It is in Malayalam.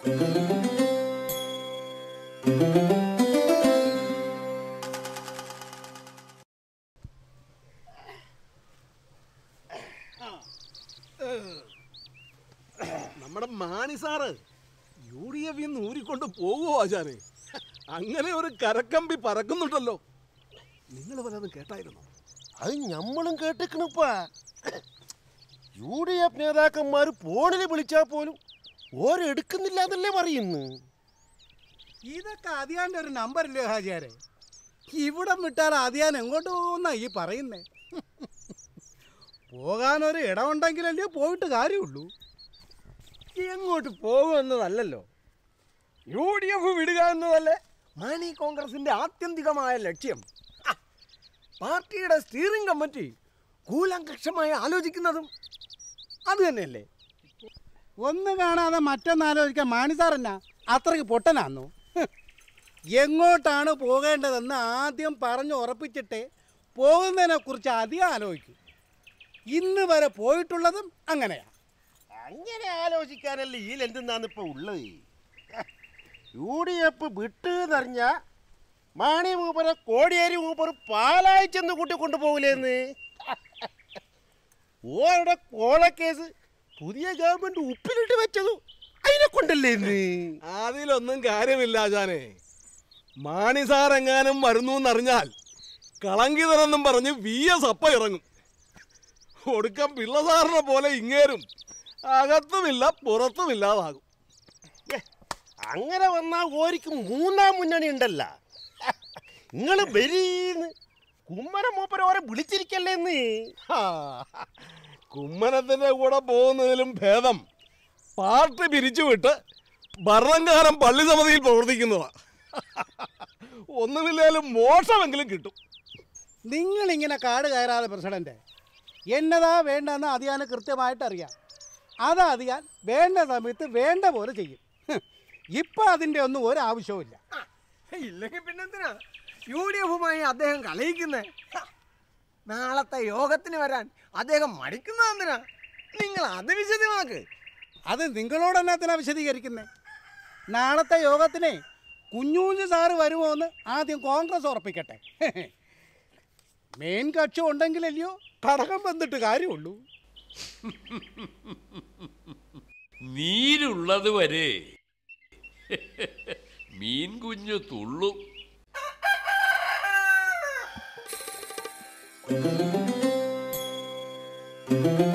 നമ്മുടെ Mani sir U D F ഊരിക്കൊണ്ട് പോകുമോ ആചാരെ അങ്ങനെ ഒരു കരക്കമ്പി പറക്കുന്നുണ്ടല്ലോ നിങ്ങൾ വല്ലതും കേട്ടായിരുന്നോ അത് ഞമ്മളും കേട്ടിക്കണിപ്പാ യു ഡി എഫ് നേതാക്കന്മാർ ഫോണിൽ വിളിച്ചാൽ പോലും ഓരെടുക്കുന്നില്ല എന്നല്ലേ പറയുന്നു ഇതൊക്കെ അതിയാന്റെ ഒരു നമ്പറില്ലേ ഹാജിയാരെ ഇവിടെ വിട്ടാൽ അതിയാൻ എങ്ങോട്ട് പോകുന്ന ഈ പറയുന്നേ പോകാനൊരു ഇടമുണ്ടെങ്കിലല്ലേ പോയിട്ട് കാര്യമുള്ളൂ എങ്ങോട്ട് പോകുമെന്നതല്ലല്ലോ യു ഡി എഫ് വിടുക എന്നതല്ലേ മാണി കോൺഗ്രസിന്റെ ആത്യന്തികമായ ലക്ഷ്യം ഹ, പാർട്ടിയുടെ സ്റ്റിയറിംഗ് കമ്മിറ്റി കൂലങ്കക്ഷമായി ആലോചിക്കുന്നതും അത് തന്നെയല്ലേ ഒന്ന് കാണാതെ മറ്റൊന്നാലോചിക്കാൻ മാണിസാറന്നാ അത്രയ്ക്ക് പൊട്ടനാന്നു ഹ്. എങ്ങോട്ടാണ് പോകേണ്ടതെന്ന് ആദ്യം പറഞ്ഞു ഉറപ്പിച്ചിട്ടേ പോകുന്നതിനെ കുറിച്ച് അധികം ആലോചിക്കും ഇന്ന് വരെ പോയിട്ടുള്ളതും അങ്ങനെയാ അങ്ങനെ ആലോചിക്കാനല്ലേ ഈ എന്തെന്നാണ് ഇപ്പൊ ഉള്ളത് യു ഡി എഫ് വിട്ട് എന്നറിഞ്ഞ മാണി മൂപ്പരെ കോടിയേരി മൂപ്പർ പാലായി ചെന്ന് കൂട്ടി കൊണ്ടുപോകില്ലെന്ന് ഓരുടെ കോളക്കേസ് പുതിയ ഗവൺമെന്റ് ഉപ്പിലിട്ട് വെച്ചതു അതിനെ കൊണ്ടല്ലേ ഇന്ന് അതിലൊന്നും കാര്യമില്ല ആചാനെ മാണി സാർ എങ്ങാനും വരുന്നു എന്നറിഞ്ഞാൽ കളങ്കിതരെന്നും പറഞ്ഞ് വി എസ് അപ്പ ഇറങ്ങും ഒടുക്കം പിള്ള സാറിനെ പോലെ ഇങ്ങേരും അകത്തുമില്ല പുറത്തുമില്ലാതാകും ഏ, അങ്ങനെ വന്നാ ഓരിക്ക് മൂന്നാം മുന്നണി ഉണ്ടല്ല നിങ്ങൾ വരീന്ന് കുമ്മന മൂപ്പര ഓരെ വിളിച്ചിരിക്കല്ലേന്ന് ഹാ, കുമ്മനത്തിന്റെ കൂടെ പോകുന്നതിലും ഭേദം പാർട്ടി പിരിച്ചുവിട്ട് ഭരണംകാരം പള്ളി സമിതിയിൽ പ്രവർത്തിക്കുന്നതാ ഒന്നുമില്ലേലും മോശമെങ്കിലും കിട്ടും നിങ്ങളിങ്ങനെ കാട് കയറാതെ പ്രസിഡന്റ് എന്നതാ വേണ്ടെന്ന് അതിയാന് കൃത്യമായിട്ട് അറിയാം അത് അതിയാൻ വേണ്ട സമയത്ത് വേണ്ട പോലെ ചെയ്യും ഹ്. ഇപ്പൊ അതിന്റെ ഒന്നും ഒരു ആവശ്യവുമില്ല ഇല്ലെങ്കിൽ പിന്നെന്തിനാ യു ഡി എഫുമായി അദ്ദേഹം കളയിക്കുന്നേ ഹ, നാളത്തെ യോഗത്തിന് വരാൻ അദ്ദേഹം മടിക്കുന്നതെന്തിനാ നിങ്ങൾ അത് വിശദമാക്ക് അത് നിങ്ങളോട് എന്നാത്തിനാ വിശദീകരിക്കുന്നേ നാളത്തെ യോഗത്തിനെ കുഞ്ഞൂഞ്ഞ് സാറ് വരുമോ എന്ന് ആദ്യം കോൺഗ്രസ് ഉറപ്പിക്കട്ടെ മെയിൻ കക്ഷി ഉണ്ടെങ്കിലല്ലയോ കടകം വന്നിട്ട് കാര്യമുള്ളൂ നീരുള്ളത് വരെ മീൻ കുഞ്ഞു തുള്ളും ആ